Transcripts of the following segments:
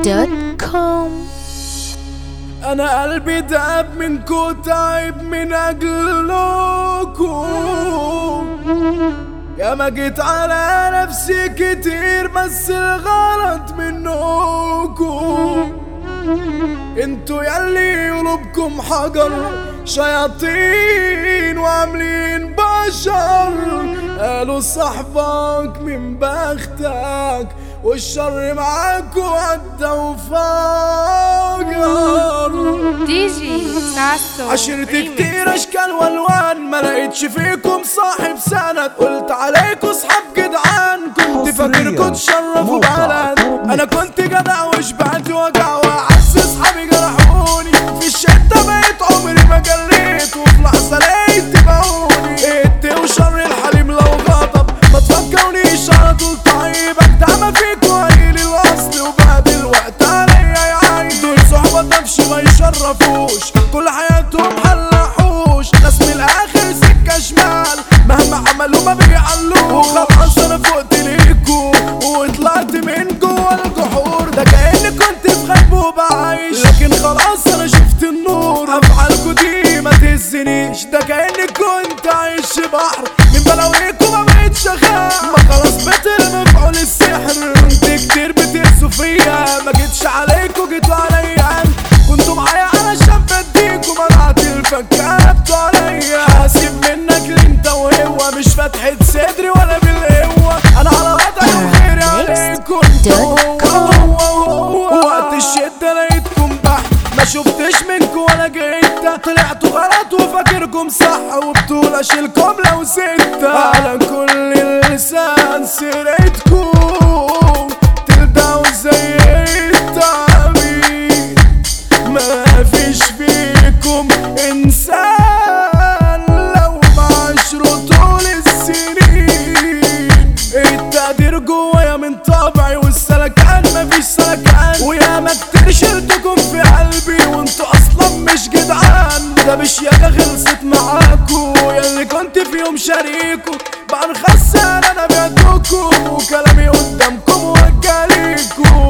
دوت كوم انا قلبي داب منكو تعب من اجلكو يا ما جيت على نفسي كتير بس الغلط منكو انتوا ياللي قلوبكم حجر شياطين وعاملين بشر قالوا صاحبك من بختك والشر معاك وعدى وفجر دي جي ساسو عشرتي كتير اشكال والوان ما لقيتش فيكم صاحب سند قلت عليكم صحاب جدعان كنت فاكركم تشرفوا بلد انا كنت جدع وشبعت وجع واعز اصحابي جرحوني في الشتا بقيت عمري ما جريت وفي لحظه لقيت تبعوني ات وشر الحليم لو غضب ما تفكرونيش على طول طيب اجدع ما فيكوا قليل الاصل وبعد الوقت عليا يعين دول صحبة نفش ما يشرفوش كل حياتهم حلحوش ناس من الاخر سكة شمال مهما عملوا ما بيعلوش خلاص انا فقت ليكوا وطلعت من جوا الجحور ده كأني كنت في غيب وبعيش لكن خلاص انا شفت النور افعالكوا دي ما تهزنيش ده كأني كنت عايش في بحر من بلاويكوا ما بقتش اخاف ما خلاص بطل مفعول السحر انت كتير بتقسوا فيا ما جيتش عليكوا جيتوا عليا كنتوا معايا علشان بديكوا منعت الفكات عليا حاسب منك انت وهو مش فتحة صدري ولا بالقوة انا على وضعي وخيري عليكم وقت الشدة لقيتكم بحت ما شفتش منكم ولا جيت طلعتوا غلط وفاكركم صح وبطول اشيلكم لو ستة على كل اللسان سيرتكم تلدعوا زي التعبير ما فيش فيكم انسان لو معاشره طول السنين التقدير جوايا من طبعي والسلكان مفيش سلكان ويا ما كتير شلتكم في قلبي وانتوا اصلا مش جدعان ده بشياكة خلصت معاكو ياللي كنت فيهم شريكو بقى خسان انا بعتكم وكلامي قدامكم وجاليكو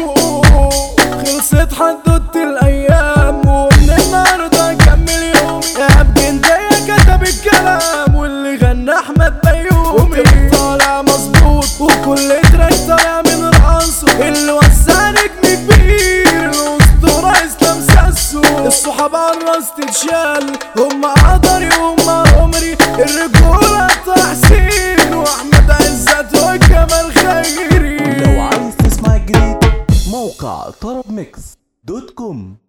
خلصت حدوت الايام ومن النهارده هكمل يومي يا بجندية كتب الكلام واللي غنى احمد بيومي طالع مظبوط وكل تراك طالع من راسه اللي وزع نجم كبير الاسطوره اسلام ساسو الصحاب على الراس تتشال هم قدري وهم عمري الرجوله تحسين واحمد عزت وكمال خيري لو عايز تسمع جديد موقع طرب ميكس دوت كوم